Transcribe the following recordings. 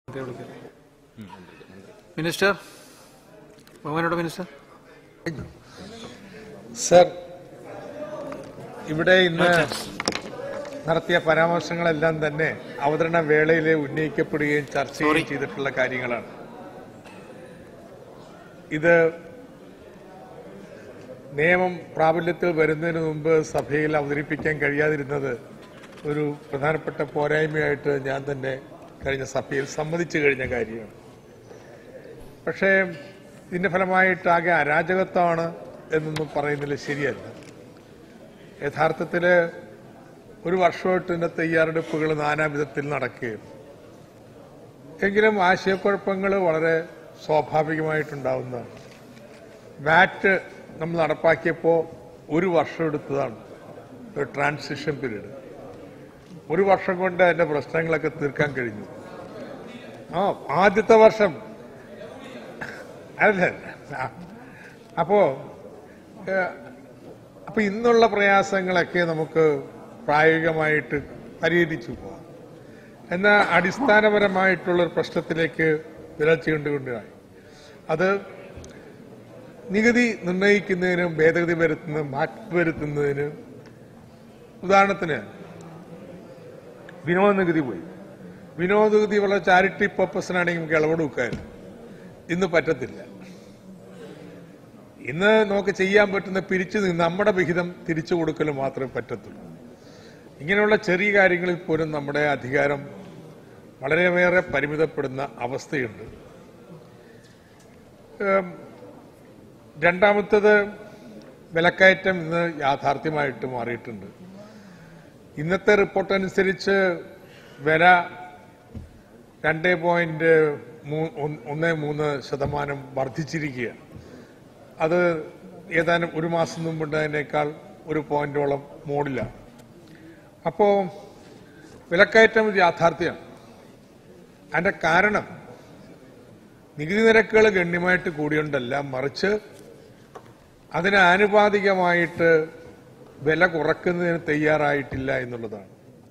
നേരത്തെ വിളിക്കാം minister ബഹുമാനോട് minister sir ഇവിടെ ഇന്ന് നടത്തിയ പരാമർശങ്ങളെല്ലാം തന്നെ അവതരണ വേളയിൽ ഉന്നയിക്കപ്പെടുകയും ചർച്ച ചെയ്യുകയും ചെയ്തിട്ടുള്ള കാര്യങ്ങളാണ് ഇത് നിയമം പ്രാബല്യത്തിൽ വരുന്നതിന് മുമ്പ് സഭയിൽ അവതരിപ്പിക്കാൻ കഴിയാതിരുന്നത് ഒരു പ്രധാനപ്പെട്ട പോരായ്മയായിട്ട് ഞാൻ തന്നെ കഴിഞ്ഞ സഭയിൽ സമ്മതിച്ചു കഴിഞ്ഞ കാര്യമാണ് പക്ഷേ ഇതിന്റെ ഫലമായിട്ട് ആകെ അരാജകത്വമാണ് എന്നൊന്നും പറയുന്നതിൽ ശരിയല്ല യഥാർത്ഥത്തിൽ ഒരു വർഷമായിട്ട് ഇതിന്റെ തയ്യാറെടുപ്പുകൾ നാനാവിധത്തിൽ നടക്കുകയും എങ്കിലും ആശയക്കുഴപ്പങ്ങൾ വളരെ സ്വാഭാവികമായിട്ടുണ്ടാവുന്നതാണ് വാറ്റ് നമ്മൾ നടപ്പാക്കിയപ്പോൾ ഒരു വർഷം എടുത്തതാണ് ഒരു ട്രാൻസിഷൻ പീരീഡ് ഒരു വർഷം കൊണ്ട് അതിന്റെ പ്രശ്നങ്ങളൊക്കെ തീർക്കാൻ കഴിഞ്ഞു ആ ആദ്യത്തെ വർഷം അല്ല ആ. അപ്പോ ഏഹ്, അപ്പൊ ഇന്നുള്ള പ്രയാസങ്ങളൊക്കെ നമുക്ക് പ്രായോഗികമായിട്ട് പരിഹരിച്ചു പോവാം എന്നാൽ അടിസ്ഥാനപരമായിട്ടുള്ള ഒരു പ്രശ്നത്തിലേക്ക് വിരൽ ചൂണ്ടുകൊണ്ടായി അത് നികുതി നിർണ്ണയിക്കുന്നതിനും ഭേദഗതി വരുത്തുന്നതിനും മാറ്റി വരുത്തുന്നതിനും ഉദാഹരണത്തിന് വിനോദ നികുതി പോയി വിനോദ നികുതി വളരെ ചാരിറ്റി പർപ്പസിനാണെങ്കിൽ നമുക്ക് ഇളവെടുക്കാനും ഇന്ന് പറ്റത്തില്ല ഇന്ന് നമുക്ക് ചെയ്യാൻ പറ്റുന്ന പിരിച്ചു നിന്ന് നമ്മുടെ വിഹിതം തിരിച്ചു കൊടുക്കൽ മാത്രമേ പറ്റത്തുള്ളൂ ഇങ്ങനെയുള്ള ചെറിയ കാര്യങ്ങളിൽ പോലും നമ്മുടെ അധികാരം വളരെയേറെ പരിമിതപ്പെടുന്ന അവസ്ഥയുണ്ട് ഏം, രണ്ടാമത്തത് വിലക്കയറ്റം ഇന്ന് യാഥാർത്ഥ്യമായിട്ട് മാറിയിട്ടുണ്ട് ഇന്നത്തെ റിപ്പോർട്ട് അനുസരിച്ച് വില രണ്ട് പോയിന്റ് ഒന്ന് മൂന്ന് ശതമാനം വർദ്ധിച്ചിരിക്കുകയാണ് അത് ഏതാനും ഒരു മാസം മുമ്പുണ്ടതിനേക്കാൾ ഒരു പോയിന്റോളം മുകളിലാണ് അപ്പോ വിലക്കയറ്റം ഒരു യാഥാർത്ഥ്യമാണ് അതിന്റെ കാരണം നികുതി നിരക്കുകൾ ഗണ്യമായിട്ട് കൂടിയോണ്ടല്ല മറിച്ച് അതിന് ആനുപാതികമായിട്ട് വില കുറക്കുന്നതിന് തയ്യാറായിട്ടില്ല എന്നുള്ളതാണ്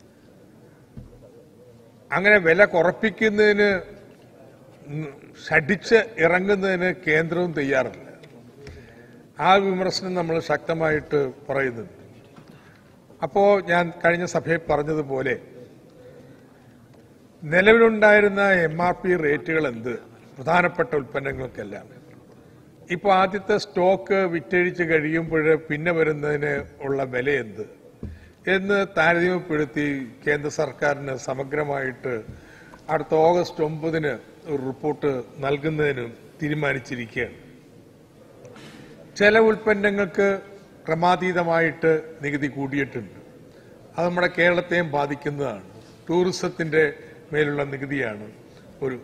അങ്ങനെ വില കുറപ്പിക്കുന്നതിന് ഉം ശഠിച്ച് ഇറങ്ങുന്നതിന് കേന്ദ്രവും തയ്യാറല്ല ആ വിമർശനം നമ്മൾ ശക്തമായിട്ട് പറയുന്നുണ്ട് അപ്പോ ഞാൻ കഴിഞ്ഞ സഭയിൽ പറഞ്ഞതുപോലെ നിലവിലുണ്ടായിരുന്ന എം ആർ പി റേറ്റുകൾ എന്ത് പ്രധാനപ്പെട്ട ഉൽപ്പന്നങ്ങൾക്കെല്ലാം ഇപ്പൊ ആദ്യത്തെ സ്റ്റോക്ക് വിറ്റഴിച്ച് കഴിയുമ്പോൾ പിന്നെ വരുന്നതിന് ഉള്ള വില എന്ത് എന്ന് താരതമ്യപ്പെടുത്തി കേന്ദ്ര സർക്കാരിന് സമഗ്രമായിട്ട് അടുത്ത ഓഗസ്റ്റ് ഒമ്പതിന് ഒരു റിപ്പോർട്ട് നൽകുന്നതിനും തീരുമാനിച്ചിരിക്കുകയാണ് ചില ഉൽപ്പന്നങ്ങൾക്ക് ക്രമാതീതമായിട്ട് നികുതി കൂടിയിട്ടുണ്ട് അത് നമ്മുടെ കേരളത്തെയും ബാധിക്കുന്നതാണ് ടൂറിസത്തിന്റെ മേലുള്ള നികുതിയാണ് ഒരു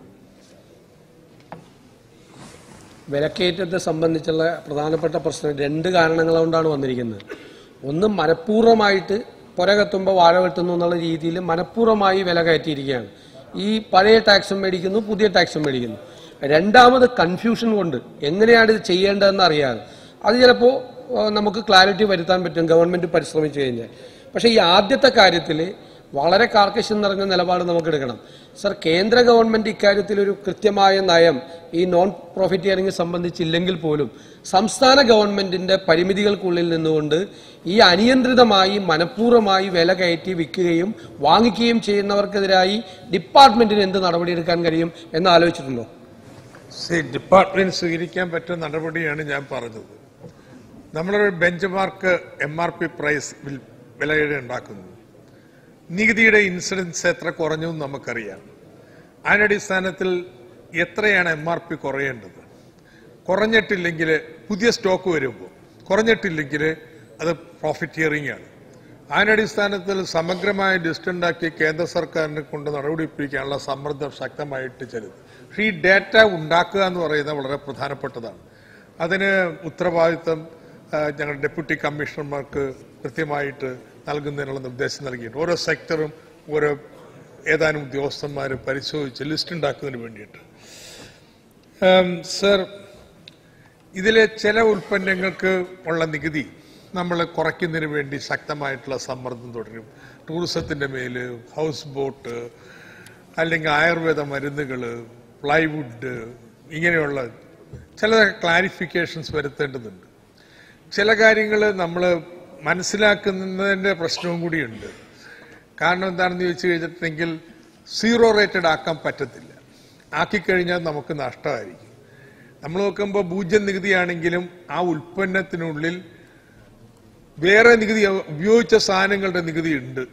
വിലക്കയറ്റത്തെ സംബന്ധിച്ചുള്ള പ്രധാനപ്പെട്ട പ്രശ്നം രണ്ട് കാരണങ്ങൾ കൊണ്ടാണ് വന്നിരിക്കുന്നത് ഒന്ന് മനഃപൂർവ്വമായിട്ട് പുര കത്തുമ്പോൾ വാഴ വെട്ടുന്നു എന്നുള്ള രീതിയിൽ മനഃപൂർവ്വമായി വില കയറ്റിയിരിക്കുകയാണ് ഈ പഴയ ടാക്സും മേടിക്കുന്നു പുതിയ ടാക്സും മേടിക്കുന്നു രണ്ടാമത് കൺഫ്യൂഷൻ കൊണ്ട് എങ്ങനെയാണ് ഇത് ചെയ്യേണ്ടതെന്ന് അറിയാതെ അത് ചിലപ്പോൾ നമുക്ക് ക്ലാരിറ്റി വരുത്താൻ പറ്റും ഗവൺമെന്റ് പരിശ്രമിച്ചു കഴിഞ്ഞാൽ പക്ഷേ ഈ ആദ്യത്തെ കാര്യത്തിൽ വളരെ കാർക്കശ്യം നിറഞ്ഞ നിലപാട് നമുക്ക് എടുക്കണം സർ കേന്ദ്ര ഗവൺമെന്റ് ഇക്കാര്യത്തിൽ ഒരു കൃത്യമായ നയം ഈ നോൺ പ്രോഫിറ്റിയറിംഗ് സംബന്ധിച്ചില്ലെങ്കിൽ പോലും സംസ്ഥാന ഗവൺമെന്റിന്റെ പരിമിതികൾക്കുള്ളിൽ നിന്നുകൊണ്ട് ഈ അനിയന്ത്രിതമായി മനഃപൂർവ്വമായി വില കയറ്റി വിൽക്കുകയും വാങ്ങിക്കുകയും ചെയ്യുന്നവർക്കെതിരായി ഡിപ്പാർട്ട്മെന്റിന് എന്ത് നടപടിയെടുക്കാൻ കഴിയും എന്ന് ആലോചിച്ചിട്ടുണ്ടോ സി ഡിപ്പാർട്ട്മെന്റ് സ്വീകരിക്കാൻ പറ്റുന്ന നടപടിയാണ് ഞാൻ പറഞ്ഞത് നമ്മളൊരു benchmark M R P price വിൽ- വിലയുടെ ഉണ്ടാക്കുന്നു നികുതിയുടെ ഇൻസിഡൻസ് എത്ര കുറഞ്ഞു എന്ന് നമുക്കറിയാം അതിനടിസ്ഥാനത്തിൽ എത്രയാണ് എം ആർ പി കുറയേണ്ടത് കുറഞ്ഞിട്ടില്ലെങ്കിൽ പുതിയ സ്റ്റോക്ക് വരുമ്പോൾ കുറഞ്ഞിട്ടില്ലെങ്കിൽ അത് പ്രോഫിറ്റിയറിംഗ് ആണ് അതിനടിസ്ഥാനത്തിൽ സമഗ്രമായ ലിസ്റ്റ് ഉണ്ടാക്കി കേന്ദ്ര സർക്കാരിനെ കൊണ്ട് നടപടിപ്പിക്കാനുള്ള സമ്മർദ്ദം ശക്തമായിട്ട് ചെലുത്തും പക്ഷേ ഈ ഡേറ്റ ഉണ്ടാക്കുക എന്ന് പറയുന്നത് വളരെ പ്രധാനപ്പെട്ടതാണ് അതിന് ഉത്തരവാദിത്വം ആ, ഞങ്ങളുടെ ഡെപ്യൂട്ടി കമ്മീഷണർമാർക്ക് കൃത്യമായിട്ട് നൽകുന്നതിനുള്ള നിർദ്ദേശം നൽകിയിട്ടുണ്ട് ഓരോ സെക്ടറും ഓരോ ഏതാനും ഉദ്യോഗസ്ഥന്മാർ പരിശോധിച്ച് ലിസ്റ്റ് ഉണ്ടാക്കുന്നതിന് വേണ്ടിയിട്ട് ഉം, സർ ഇതിലെ ചില ഉൽപ്പന്നങ്ങൾക്ക് ഉള്ള നികുതി നമ്മൾ കുറയ്ക്കുന്നതിന് വേണ്ടി ശക്തമായിട്ടുള്ള സമ്മർദ്ദം തുടരും ടൂറിസത്തിന്റെ മേല് ഹൗസ് ബോട്ട് അല്ലെങ്കിൽ ആയുർവേദ മരുന്നുകൾ പ്ലൈവുഡ് ഇങ്ങനെയുള്ള ചില ക്ലാരിഫിക്കേഷൻസ് വരുത്തേണ്ടതുണ്ട് ചില കാര്യങ്ങൾ നമ്മൾ മനസ്സിലാക്കുന്നതിൻ്റെ പ്രശ്നവും കൂടിയുണ്ട് കാരണം എന്താണെന്ന് ചോദിച്ചു കഴിഞ്ഞിട്ടുണ്ടെങ്കിൽ സീറോ റേറ്റഡ് ആക്കാൻ പറ്റത്തില്ല ആക്കിക്കഴിഞ്ഞാൽ നമുക്ക് നഷ്ടമായിരിക്കും നമ്മൾ നോക്കുമ്പോൾ പൂജ്യം നികുതിയാണെങ്കിലും ആ ഉൽപ്പന്നത്തിനുള്ളിൽ വേറെ നികുതി ഉപയോഗിച്ച സാധനങ്ങളുടെ നികുതി ഉണ്ട്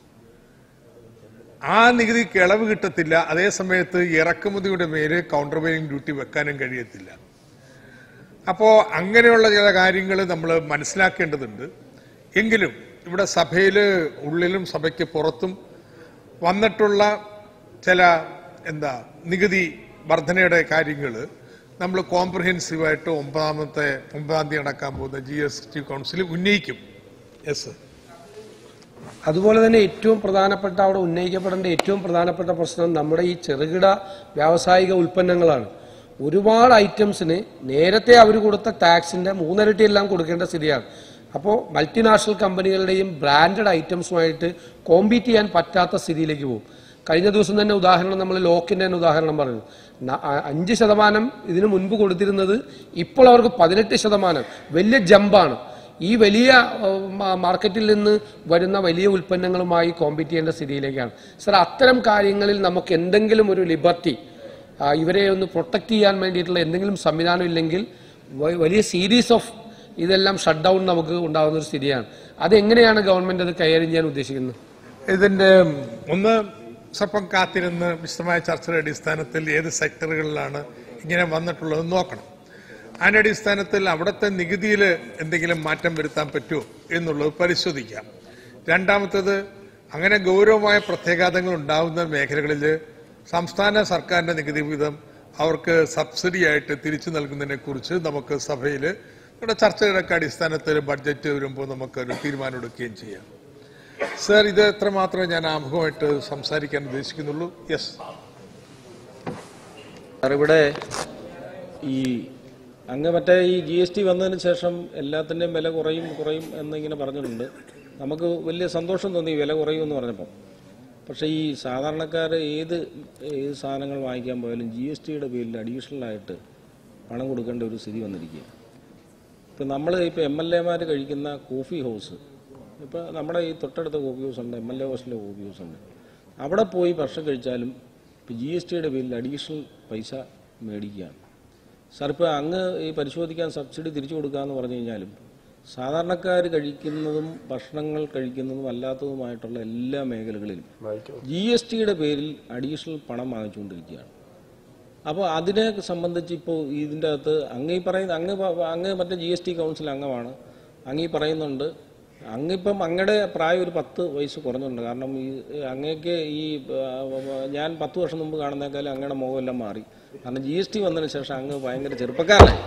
ആ നികുതി കിളവ് കിട്ടത്തില്ല അതേ സമയത്ത് ഇറക്കുമതിയുടെ മേല് കൗണ്ടർ വെയിലിംഗ് ഡ്യൂട്ടി വെക്കാനും കഴിയത്തില്ല അപ്പോ അങ്ങനെയുള്ള ചില കാര്യങ്ങൾ നമ്മൾ മനസ്സിലാക്കേണ്ടതുണ്ട് എങ്കിലും ഇവിടെ സഭയിൽ ഉള്ളിലും സഭയ്ക്ക് പുറത്തും വന്നിട്ടുള്ള ചില എന്താ നികുതി വർധനയുടെ കാര്യങ്ങൾ നമ്മൾ കോംപ്രഹെൻസീവായിട്ട് ഒമ്പതാമത്തെ ഒമ്പതാം തീയതി നടക്കാൻ പോകുന്ന ജി എസ് ടി കൗൺസിൽ ഉന്നയിക്കും യെസ് അതുപോലെ തന്നെ ഏറ്റവും പ്രധാനപ്പെട്ട അവിടെ ഉന്നയിക്കപ്പെടേണ്ട ഏറ്റവും പ്രധാനപ്പെട്ട പ്രശ്നം നമ്മുടെ ഈ ചെറുകിട വ്യാവസായിക ഉൽപ്പന്നങ്ങളാണ് ഒരുപാട് ഐറ്റംസിന് നേരത്തെ അവർ കൊടുത്ത ടാക്സിന്റെ മൂന്നിരട്ടി എല്ലാം കൊടുക്കേണ്ട സ്ഥിതിയാണ് അപ്പോൾ മൾട്ടിനാഷണൽ കമ്പനികളുടെയും ബ്രാൻഡഡ് ഐറ്റംസുമായിട്ട് കോമ്പീറ്റ് ചെയ്യാൻ പറ്റാത്ത സ്ഥിതിയിലേക്ക് പോകും കഴിഞ്ഞ ദിവസം തന്നെ ഉദാഹരണം നമ്മൾ ലോക്കിന്റെ തന്നെ ഉദാഹരണം പറഞ്ഞു ന- അ- അഞ്ച് ശതമാനം ഇതിനു മുൻപ് കൊടുത്തിരുന്നത് ഇപ്പോൾ അവർക്ക് പതിനെട്ട് ശതമാനം വലിയ ജമ്പാണ് ഈ വലിയ ഏഹ്, മാ- മാർക്കറ്റിൽ നിന്ന് വരുന്ന വലിയ ഉൽപ്പന്നങ്ങളുമായി കോമ്പീറ്റ് ചെയ്യേണ്ട സ്ഥിതിയിലേക്കാണ് സർ അത്തരം കാര്യങ്ങളിൽ നമുക്ക് എന്തെങ്കിലും ഒരു ലിബർട്ടി ഇവരെ ഒന്ന് പ്രൊട്ടക്ട് ചെയ്യാൻ വേണ്ടിയിട്ടുള്ള എന്തെങ്കിലും സംവിധാനം ഇല്ലെങ്കിൽ വ- വലിയ സീരീസ് ഓഫ് ഇതെല്ലാം ഷട്ട് ഡൗൺ നമുക്ക് ഉണ്ടാകുന്ന ഒരു സ്ഥിതിയാണ് അതെങ്ങനെയാണ് ഗവൺമെന്റ് അത് കൈകാര്യം ചെയ്യാൻ ഉദ്ദേശിക്കുന്നത് ഇതിന്റെ ഒന്ന് സ്വല്പം കാത്തിരുന്ന് വിശദമായ ചർച്ചയുടെ അടിസ്ഥാനത്തിൽ ഏത് സെക്ടറുകളിലാണ് ഇങ്ങനെ വന്നിട്ടുള്ളത് നോക്കണം അതിന്റെ അടിസ്ഥാനത്തിൽ അവിടുത്തെ നികുതിയിൽ എന്തെങ്കിലും മാറ്റം വരുത്താൻ പറ്റുമോ എന്നുള്ളത് പരിശോധിക്കാം രണ്ടാമത്തത് അങ്ങനെ ഗൗരവമായ പ്രത്യാഘാതങ്ങൾ ഉണ്ടാകുന്ന മേഖലകളിൽ സംസ്ഥാന സർക്കാരിന്റെ നികുതി വിഹിതം അവർക്ക് സബ്സിഡി ആയിട്ട് തിരിച്ചു നൽകുന്നതിനെ കുറിച്ച് നമുക്ക് സഭയിൽ നമ്മുടെ ചർച്ചകളുടെ അടിസ്ഥാനത്തിൽ ബഡ്ജറ്റ് വരുമ്പോൾ നമുക്ക് ഒരു തീരുമാനമെടുക്കുകയും ചെയ്യാം സർ ഇത് എത്ര മാത്രമേ ഞാൻ ആമുഖമായിട്ട് സംസാരിക്കാൻ ഉദ്ദേശിക്കുന്നുള്ളൂ യെസ് സാർ ഇവിടെ ഈ അങ്ങ് മറ്റേ ഈ ജി എസ് ടി വന്നതിന് ശേഷം എല്ലാത്തിൻ്റെയും വില കുറയും കുറയും എന്നിങ്ങനെ പറഞ്ഞിട്ടുണ്ട് നമുക്ക് വലിയ സന്തോഷം തോന്നി വില കുറയും എന്ന് പറഞ്ഞപ്പം പക്ഷേ ഈ സാധാരണക്കാർ ഏത് ഏത് സാധനങ്ങൾ വാങ്ങിക്കാൻ പോയാലും ജി എസ് ടിയുടെ പേരിൽ അഡീഷണൽ ആയിട്ട് പണം കൊടുക്കേണ്ട ഒരു സ്ഥിതി വന്നിരിക്കുക ഇപ്പം നമ്മൾ ഇപ്പോൾ എം എൽ എമാർ കഴിക്കുന്ന കോഫി ഹൗസ് ഇപ്പോൾ നമ്മുടെ ഈ തൊട്ടടുത്ത കോഫി ഹൗസ് ഉണ്ട് എം എൽ എ ഹൗസിലെ കോഫി ഹൗസ് ഉണ്ട് അവിടെ പോയി ഭക്ഷണം കഴിച്ചാലും ഇപ്പോൾ ജി എസ് ടിയുടെ പേരിൽ അഡീഷണൽ പൈസ മേടിക്കുകയാണ് സാർ ഇപ്പോൾ അങ്ങ് ഈ പരിശോധിക്കാൻ സബ്സിഡി തിരിച്ചു കൊടുക്കാമെന്ന് പറഞ്ഞു കഴിഞ്ഞാലും സാധാരണക്കാർ കഴിക്കുന്നതും ഭക്ഷണങ്ങൾ കഴിക്കുന്നതും അല്ലാത്തതുമായിട്ടുള്ള എല്ലാ മേഖലകളിലും ജി എസ് ടിയുടെ പേരിൽ അഡീഷണൽ പണം വാങ്ങിച്ചുകൊണ്ടിരിക്കുകയാണ് അപ്പോൾ അതിനെ സംബന്ധിച്ച് ഇപ്പോൾ ഇതിൻ്റെ അകത്ത് അങ്ങ് ഈ പറയുന്ന അങ്ങ് പ- അങ്ങ് മറ്റേ ജി എസ് ടി കൗൺസിൽ അംഗമാണ് അങ്ങ് ഈ പറയുന്നുണ്ട് അങ്ങിപ്പം അങ്ങയുടെ പ്രായം ഒരു പത്ത് വയസ്സ് കുറഞ്ഞിട്ടുണ്ട് കാരണം ഈ അങ്ങേക്ക് ഈ ആ, ഞാൻ പത്ത് വർഷം മുമ്പ് കാണുന്നേക്കാളും അങ്ങയുടെ മുഖമെല്ലാം മാറി കാരണം ജി എസ് ടി വന്നതിന് ശേഷം അങ്ങ് ഭയങ്കര ചെറുപ്പക്കാരനായി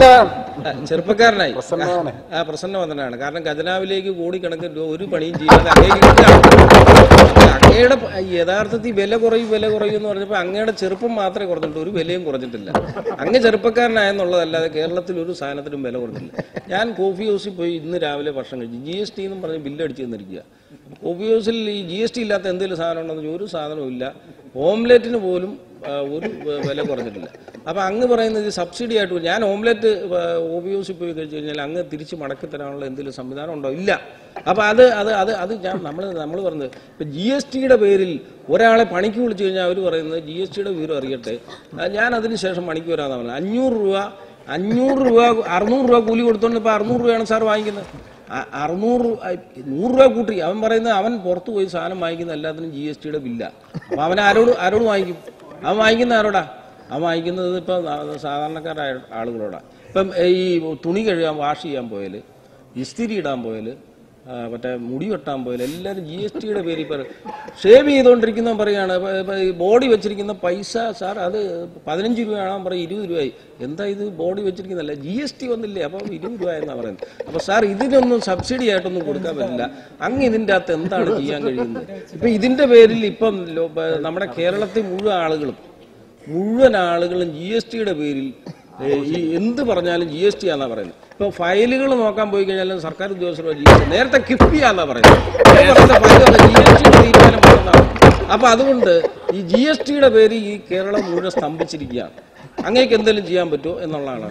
ആ, ചെറുപ്പക്കാരനായി ആ പ്രസന്നവന്തനാണ് കാരണം ഖജനാവിലേക്ക് കോടിക്കണക്കിന് രൂപ ഒരു പണിയും ചെയ്യാതെ അങ്ങേക്ക് കിട്ടുകയാണ് അങ്ങയുടെ പ- യഥാർത്ഥത്തിൽ വില കുറയും വില കുറയും എന്ന് പറഞ്ഞപ്പോൾ അങ്ങയുടെ ചെറുപ്പം മാത്രമേ കുറഞ്ഞിട്ടുള്ളൂ ഒരു വിലയും കുറഞ്ഞിട്ടില്ല അങ്ങ് ചെറുപ്പക്കാരനായെന്നുള്ളതല്ലാതെ കേരളത്തിൽ ഒരു സാധനത്തിനും വില കുറഞ്ഞില്ല ഞാൻ കോഫി ഹൗസിൽ പോയി ഇന്ന് രാവിലെ ഭക്ഷണം കഴിച്ചു ജി എസ് ടി എന്നും പറഞ്ഞ് ബില്ല് അടിച്ചു തന്നിരിക്കുക കോഫി ഹൗസിൽ ഈ ജി എസ് ടി ഇല്ലാത്ത എന്തെങ്കിലും സാധനം ഉണ്ടെന്ന് ചോദിച്ചാൽ ഒരു സാധനവും ഇല്ല ഓംലെറ്റിന് പോലും ആ, ഒരു വ- വില കുറഞ്ഞിട്ടില്ല അപ്പൊ അങ്ങ് പറയുന്നത് ഇത് സബ്സിഡി ആയിട്ട് ഞാൻ ഓംലെറ്റ് കോഫി ഹൗസിൽ പോയി കഴിച്ചു കഴിഞ്ഞാൽ അങ്ങ് തിരിച്ച് മടക്കി തരാനുള്ള എന്തെങ്കിലും സംവിധാനം ഉണ്ടോ ഇല്ല അപ്പൊ അത് അത് അത് അത് ഞാൻ നമ്മൾ നമ്മൾ പറഞ്ഞത് ഇപ്പൊ ജി എസ് ടിയുടെ പേരിൽ ഒരാളെ പണിക്ക് വിളിച്ചു കഴിഞ്ഞാൽ അവർ പറയുന്നത് ജി എസ് ടിയുടെ വിവരം അറിയട്ടെ ആ, ഞാൻ അതിന് ശേഷം പണിക്ക് വരാമെന്ന് പറഞ്ഞത് അഞ്ഞൂറ് രൂപ അഞ്ഞൂറ് രൂപ അറുന്നൂറ് രൂപ കൂലി കൊടുത്തോണ്ട് ഇപ്പൊ അറുന്നൂറ് രൂപയാണ് സാർ വാങ്ങിക്കുന്നത് അ- അറുന്നൂറ് രൂ- അ- നൂറ് രൂപ കൂട്ടി അവൻ പറയുന്നത് അവൻ പുറത്ത് പോയി സാധനം വാങ്ങിക്കുന്ന എല്ലാത്തിനും ജി എസ് ടിയുടെ ബില്ല അപ്പൊ അവൻ ആരോട് ആരോട് വാങ്ങിക്കും അവൻ വാങ്ങിക്കുന്ന ആരോടാ അവൻ വാങ്ങിക്കുന്നത് ഇപ്പം സാധാരണക്കാരായ ആളുകളോടാ ഇപ്പം ഈ തുണി കഴുകാൻ വാഷ് ചെയ്യാൻ പോയാൽ ഇസ്തിരി ഇടാൻ പോയാൽ മറ്റേ മുടി വെട്ടാൻ പോയാൽ എല്ലാവരും ജി എസ് ടിയുടെ പേരിൽ പറ ഷേവ് ചെയ്തുകൊണ്ടിരിക്കുന്ന പറയാണ് ഇപ്പൊ- ഇപ്പൊ ഈ ബോഡി വെച്ചിരിക്കുന്ന പൈസ സാർ അത് പതിനഞ്ച് രൂപയാണോ പറയും ഇരുപത് രൂപയായി എന്താ ഇത് ബോഡി വെച്ചിരിക്കുന്നതല്ല ജി എസ് ടി വന്നില്ലേ അപ്പം ഇരുപത് രൂപ എന്നാ പറയുന്നത് അപ്പൊ സാർ ഇതിനൊന്നും സബ്സിഡി ആയിട്ടൊന്നും കൊടുക്കാൻ പറ്റില്ല അങ്ങ് ഇതിൻ്റെ അകത്ത് എന്താണ് ചെയ്യാൻ കഴിയുന്നത് ഇപ്പൊ ഇതിന്റെ പേരിൽ ഇപ്പം ലോ- ബ- നമ്മുടെ കേരളത്തിൽ മുഴുവൻ ആളുകളും മുഴുവൻ ആളുകളും ജി എസ് ടിയുടെ പേരിൽ ഏ, ഈ എന്ത് പറഞ്ഞാലും ജി എസ് ടി ആണെന്നാ പറയുന്നത് ഇപ്പൊ ഫയലുകൾ നോക്കാൻ പോയി കഴിഞ്ഞാലും സർക്കാർ ഉദ്യോഗസ്ഥർ ജി എസ് ടി നേരത്തെ കിഫ്ബി ആണെന്നാ പറയുന്നത് ജി എസ് ടിയുടെ തീരുമാനം പറയുന്നതാണ് അപ്പൊ അതുകൊണ്ട് ഈ ജി എസ് ടിയുടെ പേര് ഈ കേരളം മുഴുവൻ സ്തംഭിച്ചിരിക്കുകയാണ് അങ്ങേക്ക് എന്തെങ്കിലും ചെയ്യാൻ പറ്റുമോ എന്നുള്ളതാണ്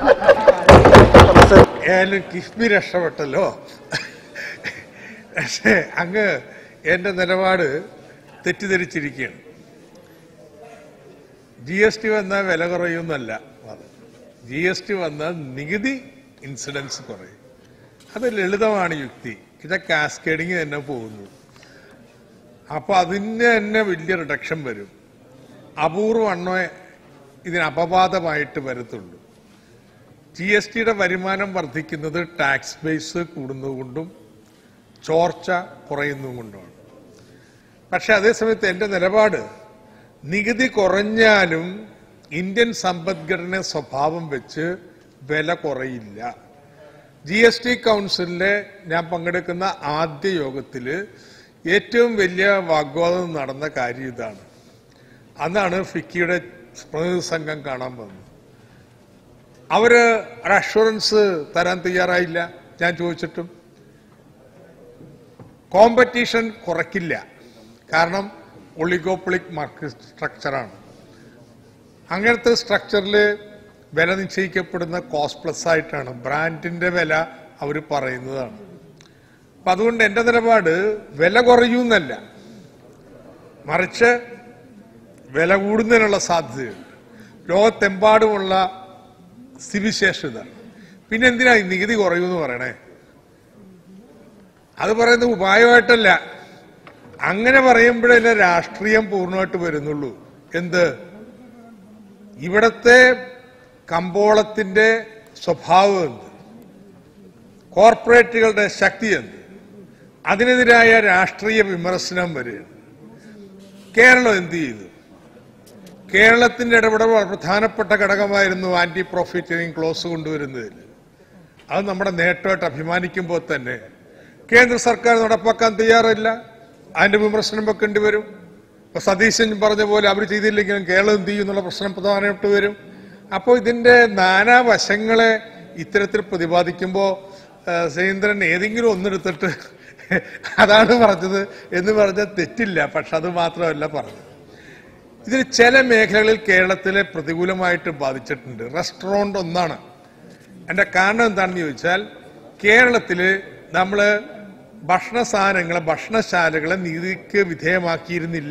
ഏതായാലും കിഫ്ബി രക്ഷപ്പെട്ടല്ലോ പക്ഷേ അങ്ങ് എന്റെ നിലപാട് തെറ്റിദ്ധരിച്ചിരിക്കുകയാണ് ജി എസ് ടി വന്നാൽ വില കുറയുമെന്നല്ല ജി എസ് ടി വന്നാൽ നികുതി ഇൻസിഡൻസ് കുറയും അത് ലളിതമാണ് യുക്തി ഇത് കാസ്കേഡിങ് തന്നെ പോകുന്നു അപ്പൊ അതിന് തന്നെ വലിയ റിഡക്ഷൻ വരും അപൂർവണ്ണേ ഇതിന് അപവാദമായിട്ട് വരത്തുള്ളൂ ജി എസ് ടിയുടെ വരുമാനം വർദ്ധിക്കുന്നത് ടാക്സ് ബേസ് കൂടുന്നതുകൊണ്ടും ചോർച്ച കുറയുന്നതുകൊണ്ടുമാണ് പക്ഷെ അതേസമയത്ത് എന്റെ നിലപാട് നികുതി കുറഞ്ഞാലും ഇന്ത്യൻ സമ്പദ്ഘടന സ്വഭാവം വെച്ച് വില കുറയില്ല ജി എസ് ടി കൗൺസിലിലെ ഞാൻ പങ്കെടുക്കുന്ന ആദ്യ യോഗത്തില് ഏറ്റവും വലിയ വാഗ്വാദം നടന്ന കാര്യം ഇതാണ് അന്നാണ് ഫിക്കിയുടെ പ്രതിനിധി സംഘം കാണാൻ വന്നത് അവര് ഒരു അഷുറൻസ് തരാൻ തയ്യാറായില്ല ഞാൻ ചോദിച്ചിട്ടും കോമ്പറ്റീഷൻ കുറയ്ക്കില്ല കാരണം ഒളിഗോപ്പൊളിക് മാർക്കറ്റ് സ്ട്രക്ചറാണ് അങ്ങനത്തെ സ്ട്രക്ചറിൽ വില നിശ്ചയിക്കപ്പെടുന്ന കോസ്റ്റ് പ്ലസ് ആയിട്ടാണ് ബ്രാൻഡിന്റെ വില അവർ പറയുന്നതാണ് അപ്പൊ അതുകൊണ്ട് എന്റെ നിലപാട് വില കുറയൂന്നല്ല മറിച്ച് വില കൂടുന്നതിനുള്ള സാധ്യതയുണ്ട് ലോകത്തെമ്പാടുമുള്ള സ്ഥിതിവിശേഷത പിന്നെ എന്തിനാ ഈ നികുതി കുറയൂന്ന് പറയണേ അത് പറയുന്നത് ഉപായമായിട്ടല്ല അങ്ങനെ പറയുമ്പോഴല്ലേ രാഷ്ട്രീയം പൂർണ്ണമായിട്ട് വരുന്നുള്ളൂ എന്ത് ഇവിടത്തെ കമ്പോളത്തിന്റെ സ്വഭാവം എന്ത് കോർപ്പറേറ്റുകളുടെ ശക്തി എന്ത് അതിനെതിരായ രാഷ്ട്രീയ വിമർശനം വരികയാണ് കേരളം എന്ത് ചെയ്തു കേരളത്തിന്റെ ഇടപെടൽ വളരെ പ്രധാനപ്പെട്ട ഘടകമായിരുന്നു ആന്റി പ്രോഫിറ്റിംഗ് ക്ലോസ് കൊണ്ടുവരുന്നതിൽ അത് നമ്മുടെ നേട്ടമായിട്ട് അഭിമാനിക്കുമ്പോൾ തന്നെ കേന്ദ്ര സർക്കാർ നടപ്പാക്കാൻ തയ്യാറില്ല അതിന്റെ വിമർശനം വെക്കേണ്ടി വരും ഇപ്പൊ സതീശൻ പറഞ്ഞ പോലെ അവർ ചെയ്തില്ലെങ്കിലും കേരളം എന്ത് ചെയ്യും എന്നുള്ള പ്രശ്നം പ്രധാനമായിട്ട് വരും അപ്പോൾ ഇതിന്റെ നാനാ വശങ്ങളെ ഇത്തരത്തിൽ പ്രതിപാദിക്കുമ്പോൾ സേന്ദ്രൻ ഏതെങ്കിലും ഒന്നെടുത്തിട്ട് അതാണ് പറഞ്ഞത് എന്ന് പറഞ്ഞാൽ തെറ്റില്ല പക്ഷെ അത് മാത്രമല്ല പറഞ്ഞത് ഇതിന് ചില മേഖലകളിൽ കേരളത്തിലെ പ്രതികൂലമായിട്ട് ബാധിച്ചിട്ടുണ്ട് റെസ്റ്റോറന്റ് ഒന്നാണ് എന്റെ കാരണം എന്താണെന്ന് ചോദിച്ചാൽ കേരളത്തില് നമ്മള് ഭക്ഷണ സാധനങ്ങളെ ഭക്ഷണശാലകളെ നീതിക്ക് വിധേയമാക്കിയിരുന്നില്ല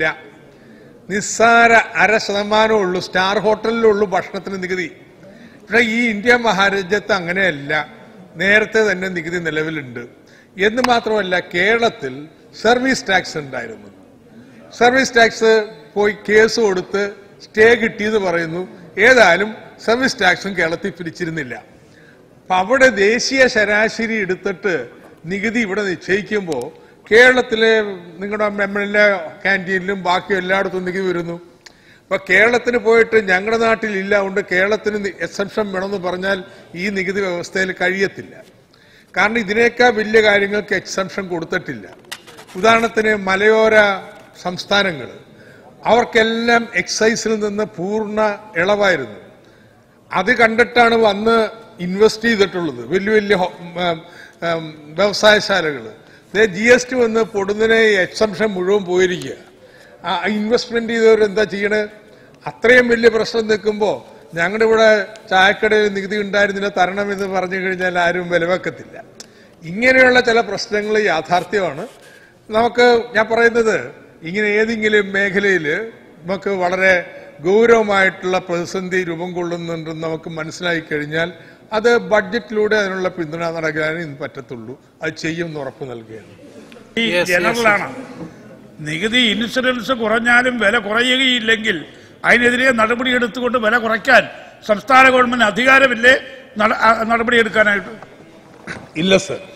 നിസ്സാര അര ശതമാനമേ ഉള്ളൂ സ്റ്റാർ ഹോട്ടലിലേ ഉള്ളൂ ഭക്ഷണത്തിന് നികുതി പക്ഷെ ഈ ഇന്ത്യ മഹാരാജ്യത്ത് അങ്ങനെയല്ല നേരത്തെ തന്നെ നികുതി നിലവിലുണ്ട് എന്ന് മാത്രമല്ല കേരളത്തിൽ സർവീസ് ടാക്സ് ഉണ്ടായിരുന്നു സർവീസ് ടാക്സ് പോയി കേസ് കൊടുത്ത് സ്റ്റേ കിട്ടിയെന്ന് പറയുന്നു ഏതായാലും സർവീസ് ടാക്സും കേരളത്തിൽ പിരിച്ചിരുന്നില്ല അപ്പൊ അവിടെ ദേശീയ ശരാശരി എടുത്തിട്ട് നികുതി ഇവിടെ നിശ്ചയിക്കുമ്പോൾ കേരളത്തിലെ നിങ്ങളുടെ എം എൽ എ ക്യാൻറ്റീനിലും ബാക്കി എല്ലായിടത്തും നികുതി വരുന്നു അപ്പൊ കേരളത്തിന് പോയിട്ട് ഞങ്ങളുടെ നാട്ടിൽ ഇല്ല അതുകൊണ്ട് കേരളത്തിന് എക്സംഷൻ വേണമെന്ന് പറഞ്ഞാൽ ഈ നികുതി വ്യവസ്ഥയിൽ കഴിയത്തില്ല കാരണം ഇതിനേക്കാൾ വലിയ കാര്യങ്ങൾക്ക് എക്സംഷൻ കൊടുത്തിട്ടില്ല ഉദാഹരണത്തിന് മലയോര സംസ്ഥാനങ്ങൾ അവർക്കെല്ലാം എക്സൈസിൽ നിന്ന് പൂർണ്ണ ഇളവായിരുന്നു അത് കണ്ടിട്ടാണ് വന്ന് ഇൻവെസ്റ്റ് ചെയ്തിട്ടുള്ളത് വലിയ വലിയ ഹോ- ഉം, ഉം, വ്യവസായശാലകൾ ജി എസ് ടി വന്ന് പൊടുന്നതിനെ എക്സംഷൻ മുഴുവൻ പോയിരിക്കുക ആ ഇൻവെസ്റ്റ്മെന്റ് ചെയ്തവർ എന്താ ചെയ്യണേ അത്രയും വലിയ പ്രശ്നം നിൽക്കുമ്പോൾ ഞങ്ങളുടെ ഇവിടെ ചായക്കടയിൽ നികുതി ഉണ്ടായിരുന്നില്ല തരണമെന്ന് പറഞ്ഞു കഴിഞ്ഞാൽ ആരും വിലവെക്കത്തില്ല ഇങ്ങനെയുള്ള ചില പ്രശ്നങ്ങൾ യാഥാർത്ഥ്യമാണ് നമുക്ക് ഞാൻ പറയുന്നത് ഇങ്ങനെ ഏതെങ്കിലും മേഖലയിൽ നമുക്ക് വളരെ ഗൗരവമായിട്ടുള്ള പ്രതിസന്ധി രൂപം കൊള്ളുന്നുണ്ടെന്ന് നമുക്ക് മനസ്സിലായി കഴിഞ്ഞാൽ അത് ബഡ്ജറ്റിലൂടെ അതിനുള്ള പിന്തുണ നൽകാനേ ഇന്ന് പറ്റത്തുള്ളൂ അത് ചെയ്യും എന്ന് ഉറപ്പ് നൽകുകയാണ് ഈ Yes, yes, ജനറലാണ് നികുതി ഇൻഷുറൻസ് കുറഞ്ഞാലും വില കുറയുകയില്ലെങ്കിൽ അതിനെതിരെ നടപടിയെടുത്തുകൊണ്ട് വില കുറയ്ക്കാൻ സംസ്ഥാന ഗവൺമെന്റ് അധികാരമില്ലേ നട- ആ, നടപടിയെടുക്കാനായിട്ട് ഇല്ല സർ